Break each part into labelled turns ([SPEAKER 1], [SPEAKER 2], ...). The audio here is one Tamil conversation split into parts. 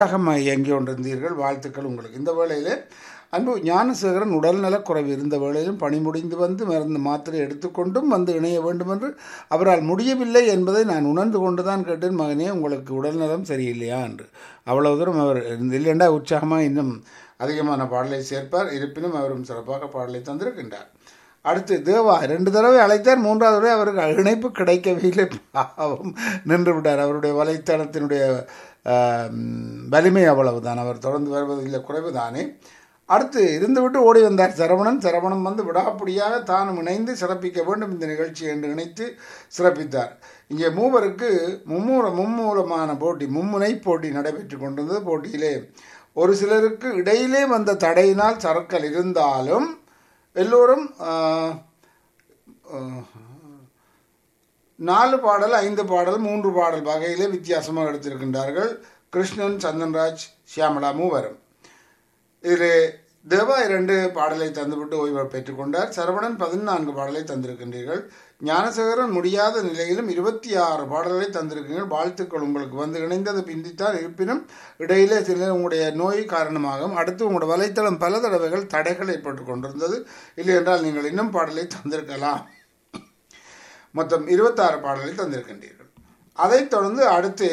[SPEAKER 1] உற்சாகமாக இயங்கி கொண்டிருந்தீர்கள் வாழ்த்துக்கள் உங்களுக்கு இந்த வேளையிலே அன்பு ஞானசேகரன் உடல்நலக் குறைவு இருந்த வேளையிலும் பணி முடிந்து வந்து மருந்து மாத்திரை எடுத்துக்கொண்டும் வந்து இணைய வேண்டும் என்று அவரால் முடியவில்லை என்பதை நான் உணர்ந்து கொண்டு தான் கேட்டேன் மகனே உங்களுக்கு உடல்நலம் சரியில்லையா என்று அவ்வளவு தூரம் அவர் இல்லைண்டா உற்சாகமாக இன்னும் அதிகமான பாடலை சேர்ப்பார் இருப்பினும் அவரும் சிறப்பாக பாடலை தந்திருக்கின்றார் அடுத்து தேவா ரெண்டு தடவை அழைத்தார் மூன்றாவது தடவை அவருக்கு இணைப்பு கிடைக்கவில்லை பாவம் நின்று விட்டார் அவருடைய வலைத்தளத்தினுடைய ஆம், வலிமை அவ்வளவுதான் அவர் தொடர்ந்து வருவதில்லை குறைவுதானே அடுத்து இருந்துவிட்டு ஓடி வந்தார் சரவணன் சரவணன் வந்து விடாப்பிடியாக தானும் இணைந்து சிறப்பிக்க வேண்டும் இந்த நிகழ்ச்சி என்று நினைத்து சிறப்பித்தார் இங்கே மூவருக்கு மும்மூல மும்மூலமான போட்டி மும்முனை போட்டி நடைபெற்று கொண்டிருந்தது போட்டியிலே ஒரு சிலருக்கு இடையிலே வந்த தடையினால் சரக்கல் இருந்தாலும் எல்லோரும் ஆஹ், ஆஹ், நாலு பாடல் ஐந்து பாடல் மூன்று பாடல் வகையிலே வித்தியாசமாக எடுத்திருக்கின்றார்கள் கிருஷ்ணன் சந்தன்ராஜ் சியாமலா மூவரும் இதில் தேவா இரண்டு பாடலை தந்துவிட்டு ஓய்வு பெற்றுக்கொண்டார் சரவணன் பதினான்கு பாடலை தந்திருக்கின்றீர்கள் ஞானசேகரன் முடியாத நிலையிலும் இருபத்தி ஆறு பாடல்களை தந்திருக்கீர்கள் வாழ்த்துக்கள் உங்களுக்கு வந்து இணைந்தது பிந்தித்தான் இருப்பினும் இடையிலே சில உங்களுடைய நோய் காரணமாகவும் அடுத்து உங்களுடைய வலைத்தளம் பல தடவைகள் தடைகள் ஏற்பட்டு கொண்டிருந்தது இல்லை என்றால் நீங்கள் இன்னும் பாடலை தந்திருக்கலாம் மொத்தம் இருபத்தாறு பாடலை தந்திருக்கின்றீர்கள் அதைத் தொடர்ந்து அடுத்து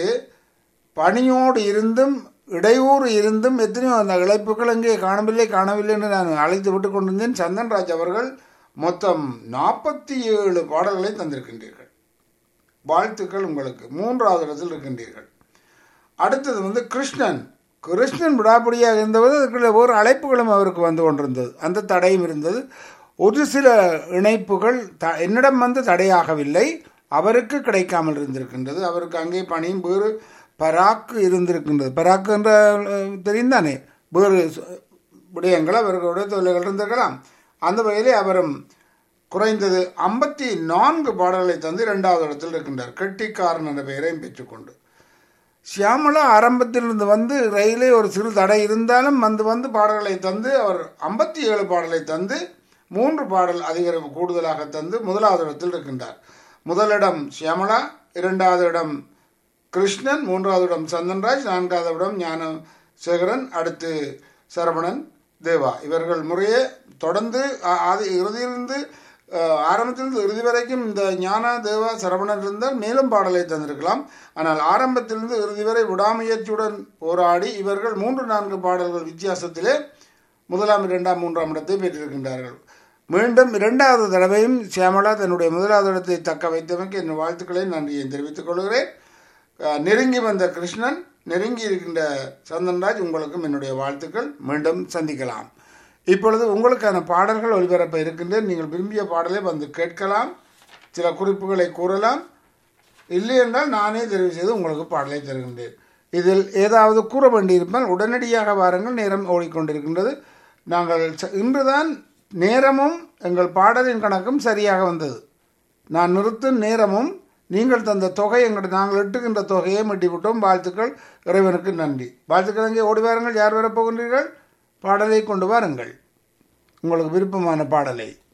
[SPEAKER 1] பணியோடு இருந்தும் இடையூறு இருந்தும் எத்தனையோ அந்த இழைப்புகள் அங்கே காணவில்லை காணவில்லை என்று நான் அழைத்து விட்டு கொண்டிருந்தேன் சந்தன்ராஜ் அவர்கள் மொத்தம் நாற்பத்தி ஏழு பாடல்களை தந்திருக்கின்றீர்கள் வாழ்த்துக்கள் உங்களுக்கு மூன்றாவது இடத்தில் இருக்கின்றீர்கள் அடுத்தது வந்து கிருஷ்ணன் கிருஷ்ணன் விடாப்பிடியாக இருந்தபோது அதுக்குள்ள ஒரு அழைப்புகளும் அவருக்கு வந்து கொண்டிருந்தது அந்த தடையும் இருந்தது ஒரு சில இணைப்புகள் த என்னிடம் வந்து தடையாகவில்லை அவருக்கு கிடைக்காமல் இருந்திருக்கின்றது அவருக்கு அங்கே பணியும் வேறு பராக்கு இருந்திருக்கின்றது பராக்கு என்ற அஹ், தெரியும் தானே வேறு ச- விடயங்கள் அவர்களுடைய தொழில்கள் இருந்திருக்கலாம் அந்த வகையிலே அவரும் குறைந்தது ஐம்பத்தி நான்கு பாடல்களை தந்து இரண்டாவது இடத்தில் இருக்கின்றார் கெட்டிக்காரன் என்ற பெயரையும் பெற்றுக்கொண்டு சியாமலா ஆரம்பத்திலிருந்து வந்து ரயிலே ஒரு சிறு தடை இருந்தாலும் வந்து வந்து பாடல்களை தந்து அவர் ஐம்பத்தி ஏழு பாடலை தந்து மூன்று பாடல் அதிக கூடுதலாக தந்து முதலாவது இடத்தில் இருக்கின்றார் முதலிடம் சியாமலா இரண்டாவது இடம் கிருஷ்ணன் மூன்றாவது இடம் சந்தன்ராஜ் நான்காவது இடம் ஞான சேகரன் அடுத்து சரவணன் தேவா இவர்கள் முறையே தொடர்ந்து ஆ- ஆதி இறுதியிலிருந்து அஹ், ஆரம்பத்திலிருந்து இறுதி வரைக்கும் இந்த ஞான தேவா சரவணன் இருந்தால் மேலும் பாடலை தந்திருக்கலாம் ஆனால் ஆரம்பத்திலிருந்து இறுதி வரை விடாமுயற்சியுடன் போராடி இவர்கள் மூன்று நான்கு பாடல்கள் வித்தியாசத்திலே முதலாம் இரண்டாம் மூன்றாம் இடத்தை பெற்றிருக்கின்றார்கள் மீண்டும் இரண்டாவது தடவையும் சியாமலா தன்னுடைய முதலாவது இடத்தை தக்க வைத்தமைக்கு என் வாழ்த்துக்களை நன்றியை தெரிவித்துக் கொள்கிறேன் அஹ், நெருங்கி வந்த கிருஷ்ணன் நெருங்கி இருக்கின்ற சந்தன்ராஜ் உங்களுக்கும் என்னுடைய வாழ்த்துக்கள் மீண்டும் சந்திக்கலாம் இப்பொழுது உங்களுக்கான பாடல்கள் ஒளிபரப்ப இருக்கின்றேன் நீங்கள் விரும்பிய பாடலை வந்து கேட்கலாம் சில குறிப்புகளை கூறலாம் இல்லை என்றால் நானே தெரிவு செய்து உங்களுக்கு பாடலை தருகின்றேன் இதில் ஏதாவது கூற வேண்டியிருப்பால் உடனடியாக வாருங்கள் நேரம் ஓடிக்கொண்டிருக்கின்றது நாங்கள் ச- இன்றுதான் நேரமும் எங்கள் பாடலின் கணக்கும் சரியாக வந்தது நான் நிறுத்தும் நேரமும் நீங்கள் தந்த தொகை எங்கள் நாங்கள் எட்டுகின்ற தொகையை மீட்டிவிட்டோம் வாழ்த்துக்கள் இறைவனுக்கு நன்றி வாழ்த்துக்கள் அங்கே ஓடி வாருங்கள் யார் வரப்போகின்றீர்கள் பாடலை கொண்டு வாருங்கள் உங்களுக்கு விருப்பமான பாடலை